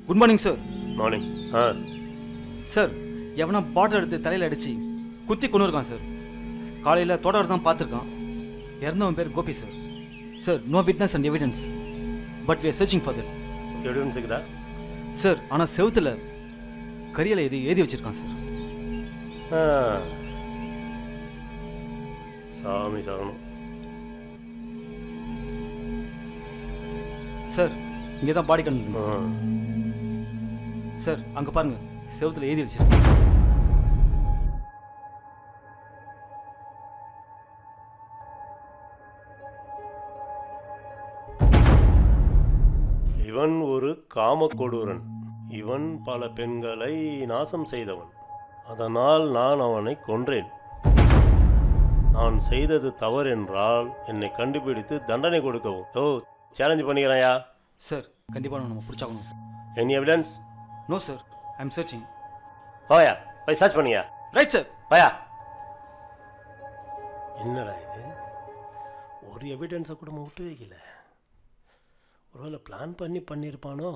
Good morning sir morning ஆ sir எவனா bottle எடுத்து தலையில் அடிச்சு குத்தி கொண்டு இருக்கான் சார் காலையில் தோட்டவர் தான் பார்த்துருக்கான் இறந்தவன் பேர் Gopi sir sir no witness and evidence but we are searching for that evidence இருக்குதா சார் ஆனால் செவுத்துல கரியலை எது எழுதி வச்சிருக்கான் சார் ஆ. சாமி சரணம் சார் இங்கே தான் பாடி கிடந்ததுங்க ஆ. சார் சார் அங்கே பாருங்க செவுத்துல எழுதி வச்சிருக்கேன் இவன் ஒரு காமக்கொடூரன் இவன் பல பெண்களை நாசம் செய்தவன் அதனால் நான் அவனை கொன்றேன் நான் செய்தது தவறென்றால் என்னை கண்டுபிடித்து தண்டனை கொடுக்கவும் ஓ சேலஞ்ச் பண்ணிக்கிறேன்யா சார் கண்டிப்பாக நம்ம பிடிச்சாகணும் sir any evidence no sir I am searching வாயா போய் சர்ச் பண்ணியா ரைட் சார் வாயா என்னடா இது ஒரு எவிடன்ஸை கூட நம்ம விட்டு வைக்கல ஒருவேளை பிளான் பண்ணி பண்ணியிருப்பானோ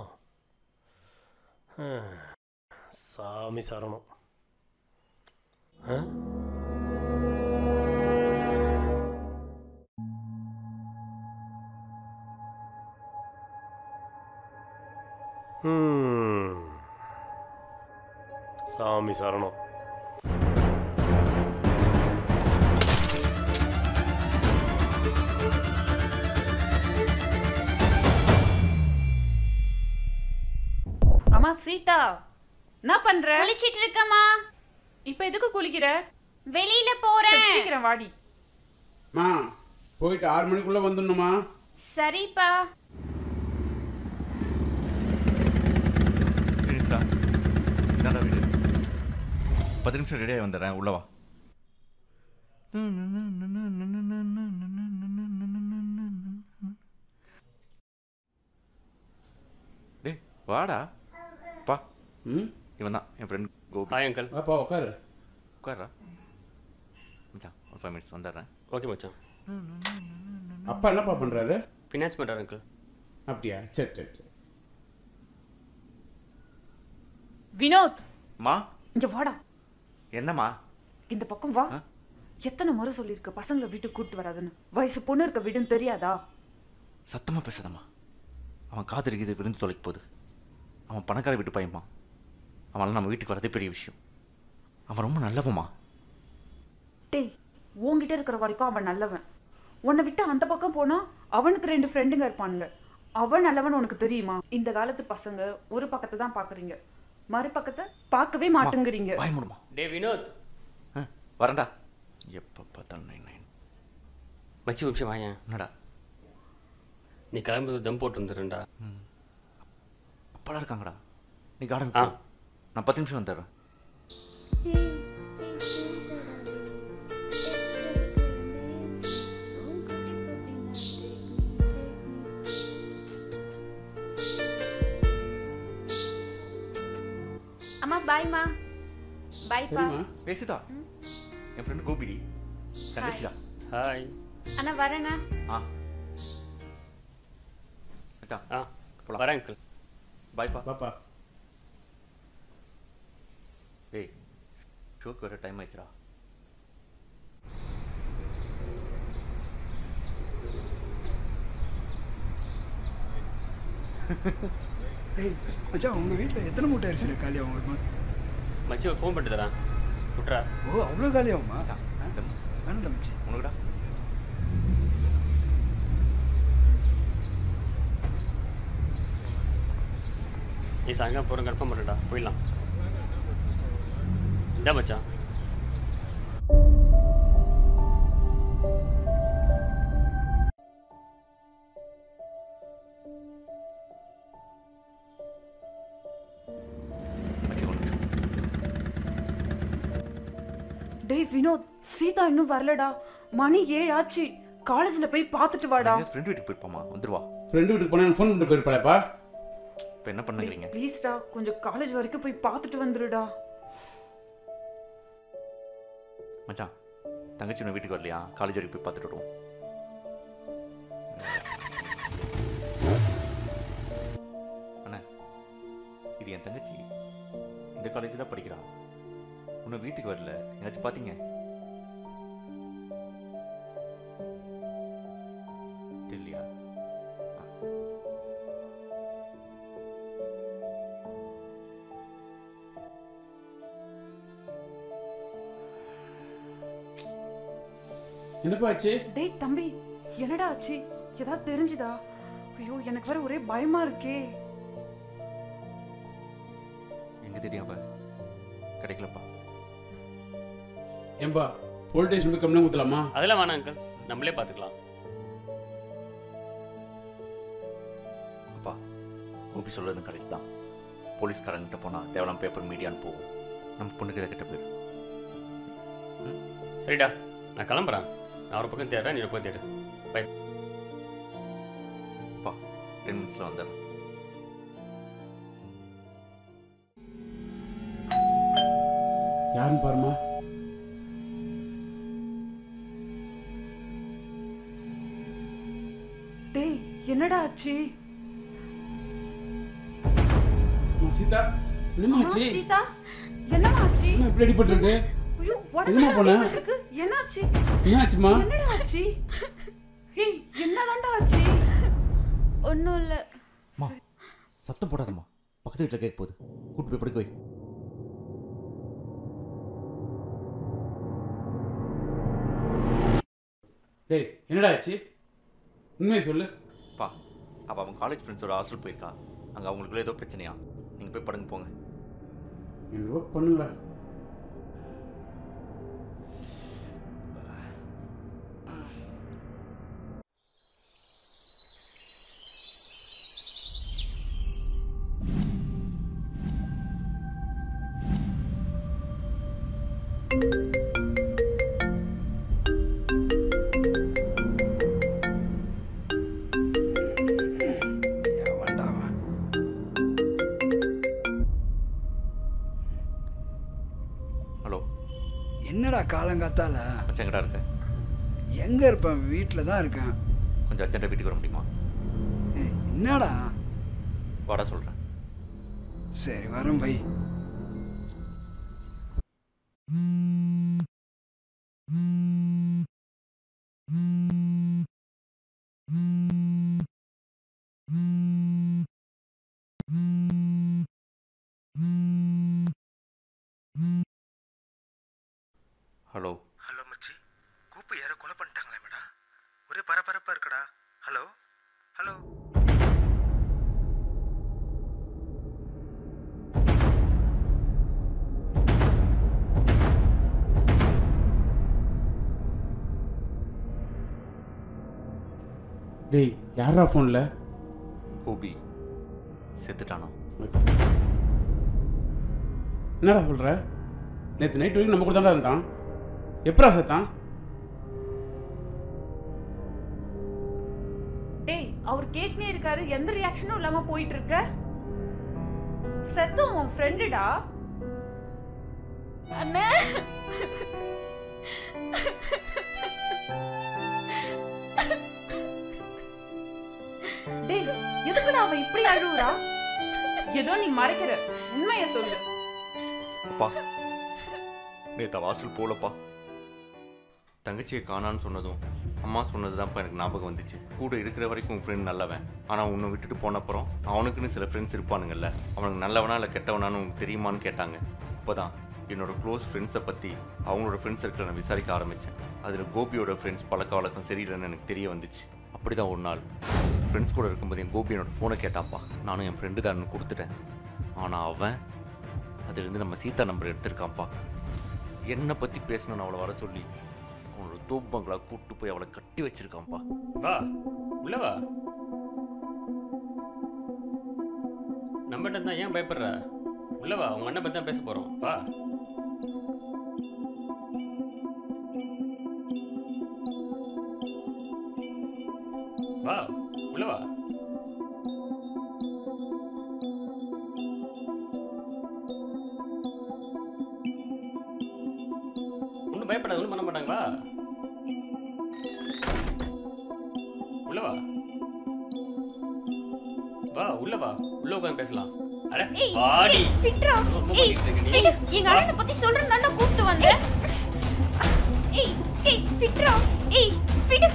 ஹம். சாமி சரணம் ஆ? ஹம். சாமி சரணம் அம்மா சீதா என்ன பண்ற குளிச்சிட்டு இருக்கமா இப்ப எதுக்கு குளிக்கிற வெளியில சரி, போறேன் சீக்கிரம் வாடி மா போயிட்டு ஆறு மணிக்குள்ளே வந்துடணுமா சரிப்பா வினிதா இதாண்டா வீடு பத்து நிமிஷம் ரெடியாகி வந்துடுறேன் உள்ள வா டேய் வாடா பா ம் இவன் தான் என் ஃப்ரெண்ட் கோபி ஹாய் அங்கிள் வாப்பா உட்காரு உட்காரா மச்சான் ஒரு ஃபைவ் மினிட்ஸ் வந்துடுறேன் ஓகே மச்சான் அப்பா என்னப்பா பண்ணுறாரு ஃபினான்ஸ் பண்ணுறாரு அங்கிள் அப்படியா சரி சரி சரி வினோத் மா இங்க வாடா என்னம்மா இந்த பக்கம் வா எத்தனை முறை சொல்லியிருக்க பசங்களை வீட்டுக்கு கூட்டு வராதுன்னு வயசு பொண்ணு இருக்க வீடுன்னு தெரியாதா சத்தமாக பேசாதம்மா அவன் காதலிக்கு இது விருந்து தொலைக்க போகுது அவன் பணக்கார வீட்டு பையன்மா அவனால் நம்ம வீட்டுக்கு வரதே பெரிய விஷயம் அவன் ரொம்ப நல்லவம்மா டேய் உன்கிட்ட இருக்கிற வரைக்கும் அவன் நல்லவன் உன்னை விட்டு அந்த பக்கம் போனா அவனுக்கு ரெண்டு ஃப்ரெண்டுங்க இருப்பானுங்க அவன் நல்லவன் உனக்கு தெரியுமா இந்த காலத்து பசங்க ஒரு பக்கத்தை தான் பாக்குறீங்க மறுபக்கத்தை பார்க்கவே மாட்டேங்கிறீங்க வாய் மூடுமா டே வினோத் ஆ வரேன்டா எப்போ பார்த்தாலும் நைன் நைன் மச்சி ஒரு நிமிஷம் வாயேன் என்னடா நீ கிளம்புறது தம் போட்டு வந்துடுறேன்டா அப்பெல்லாம் இருக்காங்கடா நீ கார்டன் ஆ. போ நான் பத்து நிமிஷம் வந்துடுறேன் அம்மா பாய்மா பாய்ப்பா சரிம்மா பேசுதா என் ஃப்ரெண்டு கோபிடி தங்கச்சிடா ஹாய் அண்ணா வரேண்ணா ஆ மச்சான் ஆ போலாம். வரேன் அங்கிள் பாய்ப்பா பாப்பா டேய் ஷோக்கு வர டைம் ஆயிடுச்சுடா டேய் மச்சான் உங்க வீட்டில் எத்தனை மூட்டை அரிசியில் காலி ஆகும் மச்சி ஒரு ஃபோன் பண்ணிட்டு தரேன் விட்றா ஓ அவ்வளோ காலி ஆகுமா மச்சான், இந்த வேணாம் மச்சி உனக்குடா நீ சாயங்காலம் போகிறேன் கன்ஃபார்ம் பண்ணுடா போயிடலாம் இந்தா மச்சான் மச்சி ஒரு நிமிஷம் டேய் வினோத் சீதா இன்னும் வரலடா மணி ஏழு ஆச்சு காலேஜ்ல போய் பார்த்துட்டு வாடா ஃப்ரெண்ட் வீட்டுக்கு போயிருப்பாமா வந்துருவா ஃப்ரெண்டு வீட்டுக்கு போனால் ஃபோன் பண்ணிட்டு போயிருப்பாளேப்பா இப்போ என்ன பண்ணுறீங்க ப்ளீஸ்டா கொஞ்சம் காலேஜ் வரைக்கும் போய் பார்த்துட்டு வந்துருடா மச்சான் தங்கச்சி உன்னை வீட்டுக்கு வரலையா காலேஜ் வரைக்கும் போய் பார்த்துட்டு வருவோம் அண்ணே இது என் தங்கச்சி இந்த காலேஜ் தான் படிக்கிறான் இன்னும் வீட்டுக்கு வரல எங்கேயாச்சும் பார்த்தீங்க இல்லையா என்னப்பா ஆச்சு டேய் தம்பி என்னடா ஆச்சு ஏதாவது தெரிஞ்சுதா ஐயோ எனக்கு வேற ஒரே பயமா இருக்கே எங்கே தெரியும் அவ கிடைக்கலப்பா ஏன்பா போலீஸ் ஸ்டேஷன் போய் கம்ப்ளைண்ட் கொடுத்தலாமா அதெல்லாம் வேணாம் அங்கிள் நம்மளே பார்த்துக்கலாம் அப்பா கோபி சொல்கிறது கரெக்ட் தான் போலீஸ்காரங்கிட்ட போனால் தேவலாம் பேப்பர் மீடியான்னு போகும் நம்ம பொண்ணுக்கு இதை கிட்ட போயிரு சரிடா நான் கிளம்புறேன் நான் ஒரு பக்கம் தேடுறேன் நீ ஒரு பக்கம் தேடு பை அப்பா டென் மினிட்ஸில் வந்துடுறேன் யாருன்னு பாருமா டேய் என்னடா ஆச்சு அம்மா, சீதா என்னம்மா ஆ, ஆச்சு சீதா என்னம்மா ஆச்சு என்ன இப்படி அடிபட்டிருக்கு ஐயோ என்னம்மா உடம்பு பண்ண? இருக்கு என்னாச்சு என்ன ஆச்சுமா என்னடா ஆச்சு ஏய் என்னதான்டா ஆச்சு ஒன்றும் இல்லை அம்மா சத்தம் போடாதம்மா பக்கத்து வீட்டில் கேட்க போகுது கூட்டு போய் படுக்க வை டேய் என்னடா ஆச்சு உண்மையை சொல்லு பா அப்போ அவன் காலேஜ் ஃப்ரெண்ட்ஸோட ஹாஸ்டல் போயிருக்கா அங்கே அவங்களுக்குள்ள ஏதோ பிரச்சனையா நீங்கள் போய் படுங்க போங்க என்னவோ பண்ணுங்கடா எவன்டா அவன்? ஹலோ என்னடா காலங்காத்தால மச்சான் எங்கடா இருக்க எங்க இருப்பேன் வீட்டில் தான் இருக்கேன் கொஞ்சம் அர்ஜென்ட்டாக வீட்டுக்கு வர முடியுமா ஏய், என்னடா வாடா சொல்கிறேன் சரி வரேன் பை ஹலோ ஹலோ மச்சி கூப்பு யாரோ கொலை பண்ணிட்டாங்களே மேடா ஒரே பரபரப்பா இருக்குடா ஹலோ ஹலோ டேய் யாரா ஃபோனில் கோபி செத்துட்டானா என்னடா சொல்கிற நேற்று நைட் வரைக்கும் நம்ம கூட தான்டா இருந்தான் எப்படா சேர்த்தான் டேய் அவர் கேட்டுனே இருக்காரு எந்த ரியாக்ஷனும் இல்லாம போயிட்டு இருக்க செத்தும் உன் ஃப்ரெண்டுடா அண்ணே டேய் எதுக்குடா அவன் இப்படி அழுவுறா ஏதோ நீ மறைக்கிற உண்மைய சொல்லு அப்பா நேற்று ஹாஸ்டல் போகலப்பா தங்கச்சியை காணான்னு சொன்னதும் அம்மா சொன்னது தான்ப்பா எனக்கு ஞாபகம் வந்துச்சு கூட இருக்கிற வரைக்கும் உன் ஃப்ரெண்ட் நல்லவன் ஆனால் உன்னை விட்டுட்டு போனப்புறம் அவனுக்குன்னு சில ஃப்ரெண்ட்ஸ் இருப்பானுங்கல்ல அவனுக்கு நல்லவனா இல்லை கெட்டவனான்னு உனக்கு தெரியுமான்னு கேட்டாங்க இப்போதான் என்னோட க்ளோஸ் ஃப்ரெண்ட்ஸை பற்றி அவங்களோட ஃப்ரெண்ட்ஸ் சர்க்கிளை நான் விசாரிக்க ஆரம்பித்தேன் அதில் கோபியோட ஃப்ரெண்ட்ஸ் பழக்க வழக்கம் சரியில்லைன்னு எனக்கு தெரிய வந்துச்சு அப்படி தான் ஒரு நாள் ஃப்ரெண்ட்ஸ் கூட இருக்கும்போது என் கோபி என்னோட ஃபோனை கேட்டான்ப்பா நானும் என் ஃப்ரெண்டு தான் கொடுத்துட்டேன் ஆனால் அவன் அதிலிருந்து நம்ம சீதா நம்பர் எடுத்திருக்கான்ப்பா என்னை பற்றி பேசணும்னு அவளை வர சொல்லி அவனோட தோப்பு பங்களா கூப்பிட்டு போய் அவளை கட்டி வச்சிருக்கான்ப்பா வா உள்ள வா நம்மகிட்ட தான் ஏன் பயப்படுற உள்ள வா உங்க அண்ணன் பத்தி தான் பேச போறோம் வா வா உள்ள வா ஒன்றும் பயப்படாத ஒன்றும் பண்ண மாட்டாங்க வா உள்ள வா வா உள்ள வா உள்ள உட்காந்து பேசலாம் அட ஏய், பாடி ஏய், விட்றா. ரொம்ப ஏய், பண்ணிட்டு இருக்க நீ. விடு. எங்க அண்ணனை பத்தி சொல்றேன் தானே கூப்பிட்டு வந்தேன் ஏய் ஏய் விட்றா ஏய் விடு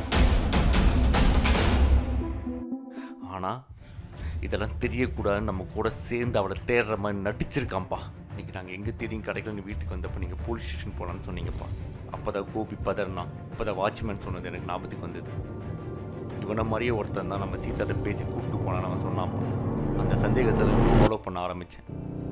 ஆனா இதெல்லாம் தெரியக்கூடாதுன்னு நம்ம கூட சேர்ந்து அவளை தேடுற மாதிரி நடிச்சிருக்கான்ப்பா இன்னைக்கு நாங்கள் எங்கே தெரியும் கிடைக்கலன்னு வீட்டுக்கு வந்தப்போ நீங்கள் போலீஸ் ஸ்டேஷன் போகலான்னு சொன்னீங்கப்பா அப்பதான் கோபி பதர்னா அப்பதான் வாட்ச்மேன் சொன்னது எனக்கு ஞாபகத்துக்கு வந்தது இவனை மாதிரியே ஒருத்தன் தான் நம்ம சீதாட்ட பேசி கூப்பிட்டு போனான்னு அவன் சொன்னான்ப்பா அந்த சந்தேகத்தில் ஃபாலோ பண்ண ஆரம்பித்தேன்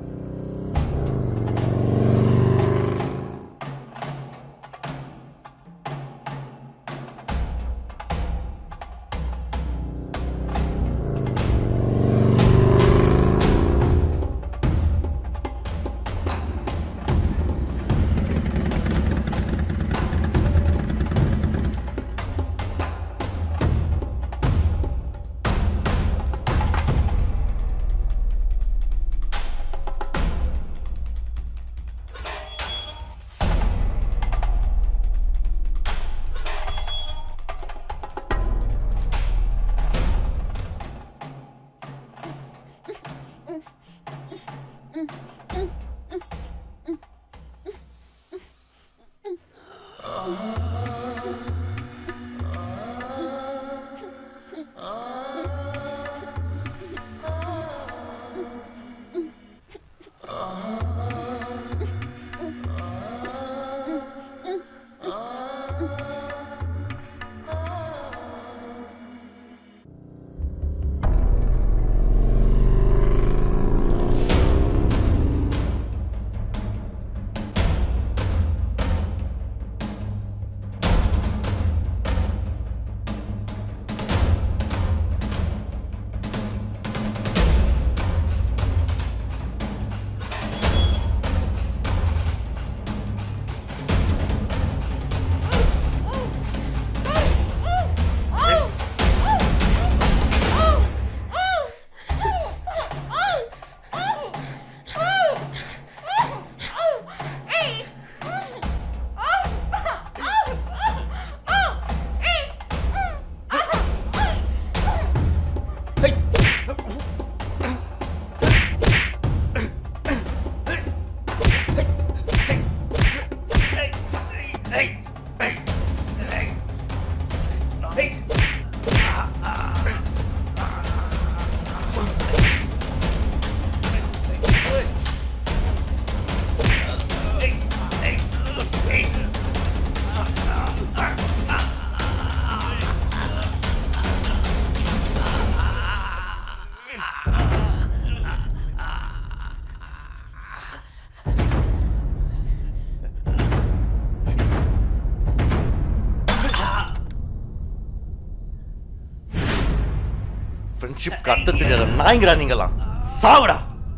ஃப்ரெண்ட்ஷிப்க்கு அர்த்தம் தெரியாத நாய்ங்கடா நீங்களாம் சாவுடா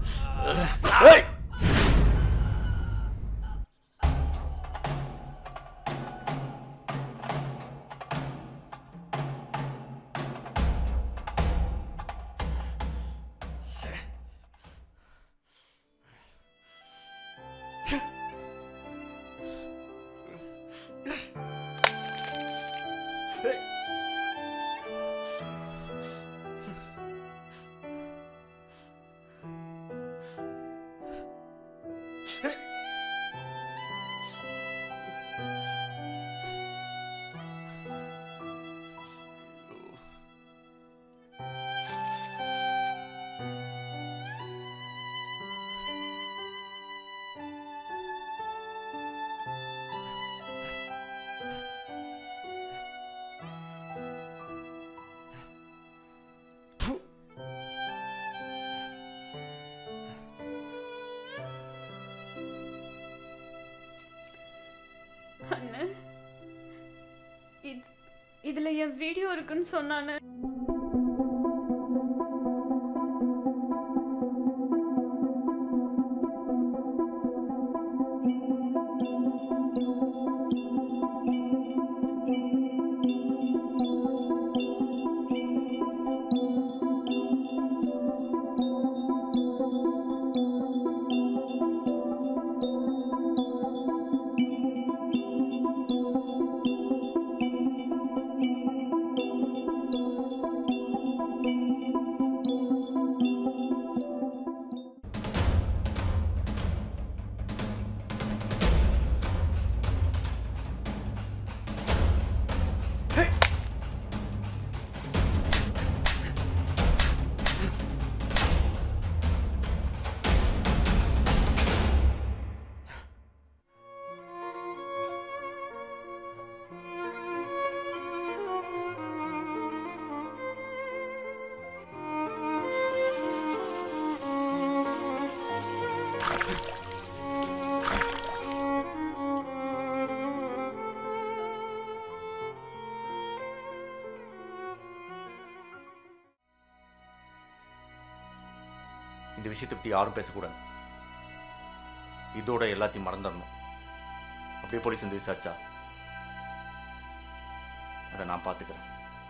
ஏய் அண்ணே இது இதுல என் வீடியோ இருக்குன்னு சொன்னானே இந்த விஷயத்தை பற்றி யாரும் பேசக்கூடாது இதோட எல்லாத்தையும் மறந்துடணும் அப்படியே போலீஸ் வந்து விசாரிச்சா அதை நான் பார்த்துக்கிறேன்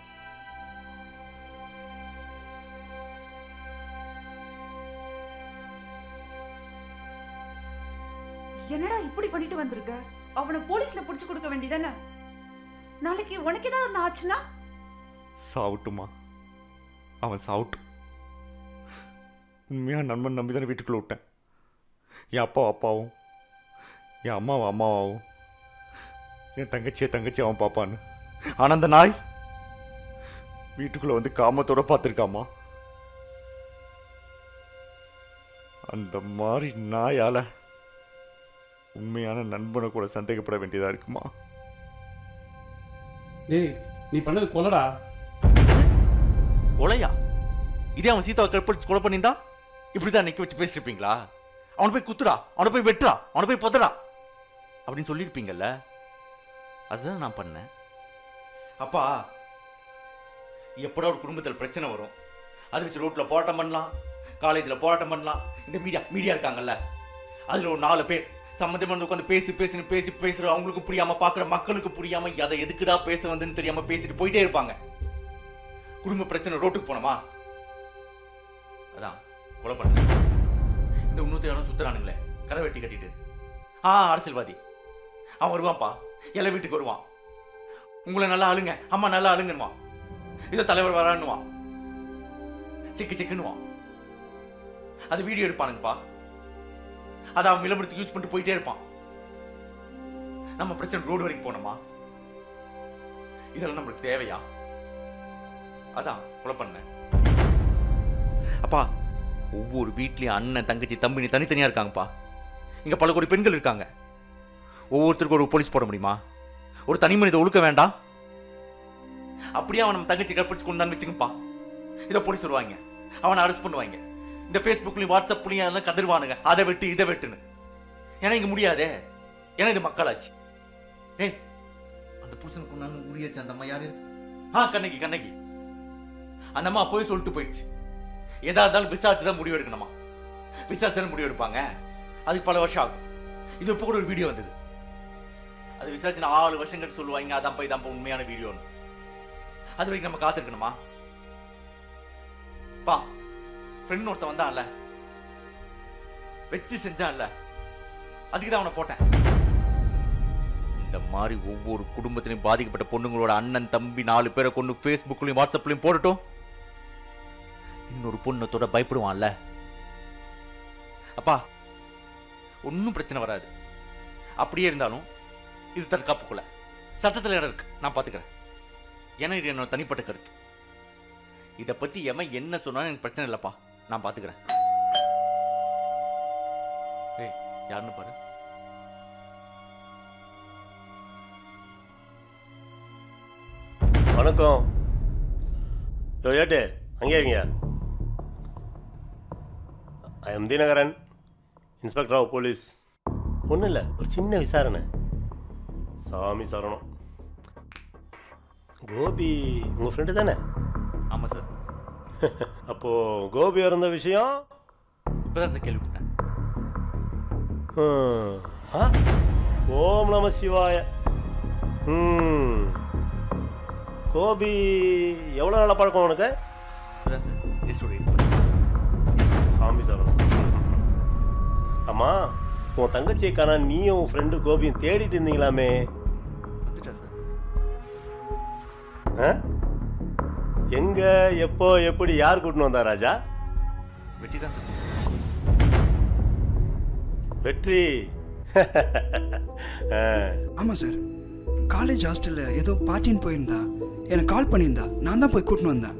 என்னடா இப்படி பண்ணிட்டு வந்திருக்க அவனை போலீஸ்ல புடிச்சு கொடுக்க வேண்டியதானே நாளைக்கு உனக்கு ஏதாவது ஒண்ணு ஆச்சுன்னா சாவட்டுமா அவன் சாவட்டும் உண்மையாக நண்பன் நம்பி தானே வீட்டுக்குள்ளே விட்டேன் என் அப்பா அப்பாவும் என் அம்மாவும் அம்மாவாவும் என் தங்கச்சியை தங்கச்சி அவன் பாப்பான்னு ஆனால் அந்த நாய் வீட்டுக்குள்ளே வந்து காமத்தோட பார்த்துருக்காமா அந்த மாதிரி நாயால உண்மையான நண்பனை கூட சந்தேகப்பட வேண்டியதாக இருக்குமா டேய் நீ பண்ணது கொலடா கொலையா இதே அவன் சீதாவை கற்பழிச்சு கொலை பண்ணியிருந்தா இப்படி தான் நிற்க வச்சு பேசியிருப்பீங்களா அவனை போய் குத்துடா அவனை போய் வெட்டுறா அவனை போய் புதடா அப்படின்னு சொல்லியிருப்பீங்கல்ல அதுதான் நான் பண்ணேன் அப்பா எப்படா ஒரு குடும்பத்தில் பிரச்சனை வரும் அதை வச்சு ரோட்டில் போராட்டம் பண்ணலாம் காலேஜில் போராட்டம் பண்ணலாம் இந்த மீடியா மீடியா இருக்காங்கல்ல அதில் ஒரு நாலு பேர் சம்மந்தமாக உட்காந்து பேசி பேசின்னு பேசி பேசுகிற அவங்களுக்கு புரியாமல் பார்க்குற மக்களுக்கு புரியாமல் அதை எதுக்குடா பேச வந்துன்னு தெரியாமல் பேசிட்டு போயிட்டே இருப்பாங்க குடும்ப பிரச்சனை ரோட்டுக்கு போனோமா அதான் கொலை பண்ண இந்த இன்னொருத்த இடம் சுத்துறானுங்களே கரை வெட்டி கட்டிட்டு ஆ அரசியல்வாதி அவன் வருவான்ப்பா எல்லா வீட்டுக்கு வருவான் உங்களை நல்லா அழுங்க அம்மா நல்லா அழுங்கன்னுவான் இதோ தலைவர் வரான்னுவான் சிக்கு சிக்குன்னுவான் அது வீடியோ எடுப்பானுங்கப்பா அதை அவன் விளம்பரத்துக்கு யூஸ் பண்ணிட்டு போயிட்டே இருப்பான் நம்ம பிரச்சனை ரோடு வரைக்கும் போனோமா இதெல்லாம் நம்மளுக்கு தேவையா அதான் கொலை பண்ணேன் அப்பா ஒவ்வொரு வீட்லயும் அண்ணன் தங்கச்சி தம்பினி தனித்தனியா இருக்காங்கப்பா இங்க பல கோடி பெண்கள் இருக்காங்க ஒவ்வொருத்தருக்கும் ஒரு போலீஸ் போட முடியுமா ஒரு தனி மனித ஒழுக்க வேண்டாம் அப்படியே அவன் நம்ம தங்கச்சி கற்பிச்சு கொண்டான்னு வச்சுக்கப்பா இதை போலீஸ் வருவாங்க அவனை அரெஸ்ட் பண்ணுவாங்க இந்த ஃபேஸ்புக்லையும் வாட்ஸ்அப்லையும் எல்லாம் கதறுவானுங்க அதை வெட்டு இதை வெட்டுன்னு ஏன்னா இங்க முடியாதே ஏன்னா இது மக்களாச்சு ஏய் அந்த புருஷன் கொண்டாந்து உரியாச்சு அந்த அம்மா யாரு ஆ கண்ணகி கண்ணகி அந்த அம்மா போய் சொல்லிட்டு போயிடுச்சு எதா இருந்தாலும் விசாரிச்சு தான் முடிவு எடுக்கணுமா விசாரிச்சு தான் முடிவு எடுப்பாங்க அதுக்கு பல வருஷம் ஆகும் இது இப்போ கூட ஒரு வீடியோ வந்தது அது விசாரிச்சு நாலு வருஷம் கழிச்சு சொல்லுவாங்க அதான்ப்பா இதான்ப்பா உண்மையான வீடியோன்னு அது வரைக்கும் நம்ம காத்திருக்கணுமா பா ஃப்ரெண்ட் ஒருத்தன் வந்தான்ல வச்சு செஞ்சான்ல அதுக்கு தான் அவனை போட்டேன் இந்த மாதிரி ஒவ்வொரு குடும்பத்திலையும் பாதிக்கப்பட்ட பொண்ணுங்களோட அண்ணன் தம்பி நாலு பேரை கொண்டு ஃபேஸ்புக்லையும் வாட்ஸ்அப்லையும் போடட்டும் இன்னொரு பொண்ணத்தோட பயப்படுவான்ல அப்பா ஒன்றும் பிரச்சனை வராது அப்படியே இருந்தாலும் இது தற்காப்புக்குள்ள சட்டத்தில் இடம் இருக்கு நான் பார்த்துக்கிறேன் ஏன்னா இது என்னோட தனிப்பட்ட கருத்து இதை பற்றி எவன் என்ன சொன்னாலும் எனக்கு பிரச்சனை இல்லைப்பா நான் பார்த்துக்கிறேன் ஏய் யாருன்னு பாரு வணக்கம் யோ ஏட்டு அங்கே இருங்க I am Dinakaran inspector of police ஒன்றும் இல்லை ஒரு சின்ன விசாரணை சாமி சரணம் கோபி உங்கள் ஃப்ரெண்டு தானே ஆமாம் சார் அப்போது கோபி இறந்த விஷயம் இப்போதான் சார் கேள்விப்பட்டேன் ஹம். ஆ ஓம் நம சிவாய ம் கோபி எவ்வளோ நாளாக பழக்கம் உனக்கு இப்போதான் சார் ஜஸ்ட் ஒரு eight சாமி சரணம் அம்மா உன் தங்கச்சியை காணா நீயும் உன் ஃப்ரெண்டு கோபியும் தேடிட்டு இருந்தீங்களாமே வந்துட்டா சார் ஆ? எங்க எப்போ எப்படி யார் கூட்டின்னு வந்தா ராஜா வெட்டி தான் சார் வெற்றி ஆ. ஆமாம் சார் காலேஜ் ஹாஸ்டலில் ஏதோ பார்ட்டின்னு போயிருந்தா எனக்கு கால் பண்ணியிருந்தா நான் தான் போய் கூட்டின்னு வந்தேன்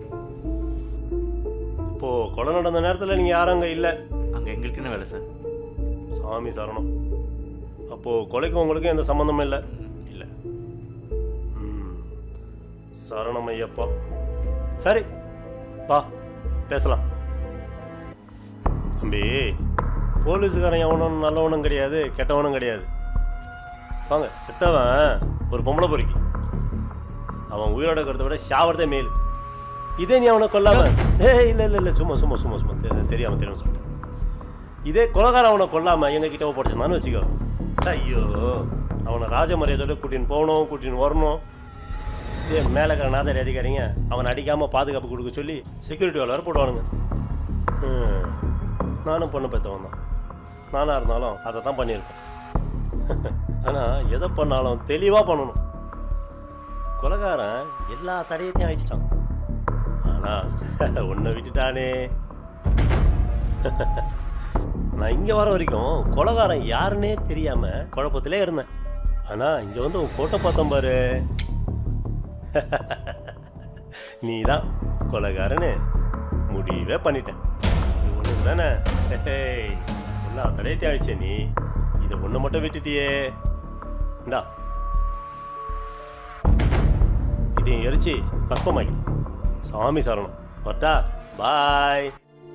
இப்போ கொலை நடந்த நேரத்தில் நீங்கள் யாரும் அங்கே இல்லை அங்கே எங்களுக்கு என்ன வேலை சார் சாமி சரணம் அப்போது கொலைக்கும் உங்களுக்கும் எந்த சம்மந்தமும் இல்லை இல்லை ம். சரணம் ஐயப்பா சரி வா பேசலாம் தம்பி போலீஸுக்காரன் எவனும் நல்லவனும் கிடையாது கெட்டவனும் கிடையாது வாங்க செத்தவன் ஒரு பொம்பளை பொறுக்கி அவன் உயிரோட இருக்கிறத விட சாவறதே மேல் இதே நீ அவனை கொல்லாம ஏ இல்லை இல்லை இல்லை சும்மா சும்மா சும்மா சும்மா தெ- தெரியாம தெரியாம சொல்லிட்டேன் இதே கொலகாரம் அவனை கொல்லாம எங்க கிட்ட ஒப்படைச்சான்னு வச்சுக்கோ ஐயோ அவனை ராஜ மரியாதையோட கூட்டின்னு போகணும் கூட்டின்னு வரணும் இதே மேலே இருக்கிற நாதாரி அதிகாரிங்க அவனை அடிக்காம பாதுகாப்பு கொடுக்க சொல்லி செக்யூரிட்டி வேலை வேறு போடுவானுங்க ம். நானும் பொண்ணு பெற்றவன் தான் நானாக இருந்தாலும் அதை தான் பண்ணியிருப்பேன் ஆனால் எதை பண்ணாலும் தெளிவாக பண்ணணும் கொலகாரன் எல்லா தடையத்தையும் அழிச்சிட்டான் ஆனால் உன்னை விட்டுட்டானே நான் இங்கே வர வரைக்கும் கொலகாரன் யாருன்னே தெரியாமல் குழப்பத்திலே இருந்தேன் ஆனால் இங்கே வந்து உன் ஃபோட்டோ பார்த்தோம் பாரு நீ தான் கொலகாரன்னு முடிவே பண்ணிட்டேன் இது ஒன்று தானே ஹேய், எல்லா தடையத்தையும் அழிச்ச நீ இதை ஒன்று மட்டும் விட்டுட்டியே இந்தா இதையும் எரிச்சு பஸ்பமாக்கி சாமி சரணம் வரட்டா பாய்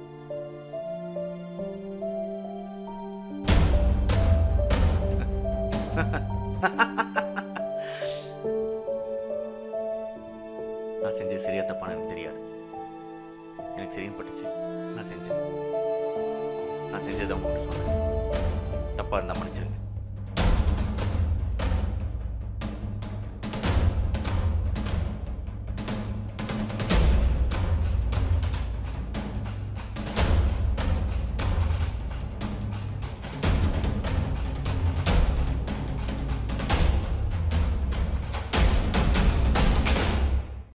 நான் செஞ்சது சரியா தப்பான்னு எனக்கு தெரியாது எனக்கு சரின்னு பட்டுச்சு நான் செஞ்சேன் நான் செஞ்சதை உங்கள்கிட்ட சொன்னேன் தப்பாக இருந்தால் மன்னிச்சிருங்க